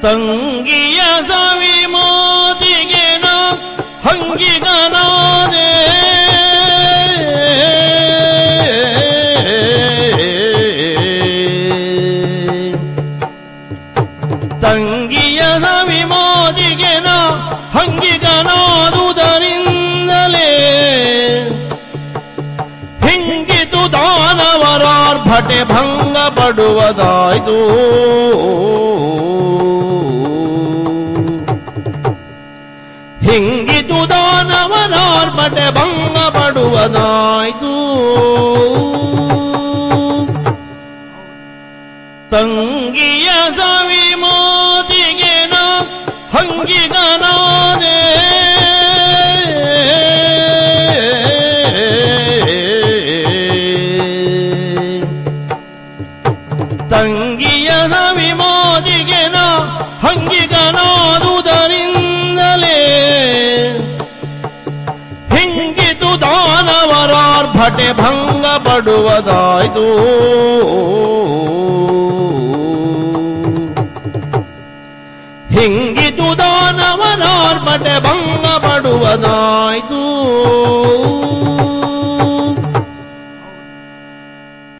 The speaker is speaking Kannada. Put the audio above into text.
ತಂಗಿಯ ಸವಿ ಮಾತಿಗೆ ನಾ ಹಂಗಿಗನಾದೆ ತಂಗಿಯ ಸವಿ ಮಾತಿಗೆ ನಾ ಹಂಗಿಗನಾದುದರಿಂದಲೇ ಹಿಂಗಿತು ದಾನವರಾರ್ಭಟೆ ಭಂಗ ಪಡುವುದಾಯ್ತು ಹಿಂಗಿತು ದಾನವರಾರ್ಭಟೆ ಭಂಗ ಪಡುವುದಾಯ್ತು ತಂಗಿಯ ಸವಿ ಮಾತಿಗೆ ನಾ ಹಂಗಿಗನಾದೆ ತಂಗಿಯ ಸವಿ ಮಾತಿಗೆ ನಾ ಹಂಗಿಗನಾದುದರಿಂದಲೇ ಹಿಂಗಿತು ದಾನವರಾರ್ಭಟೆ ಭಂಗ ಪಡುವುದಾಯ್ತು ಹಿಂಗಿತು ದಾನವರಾರ್ಭಟೆ ಭಂಗ ಪಡುವುದಾಯ್ತು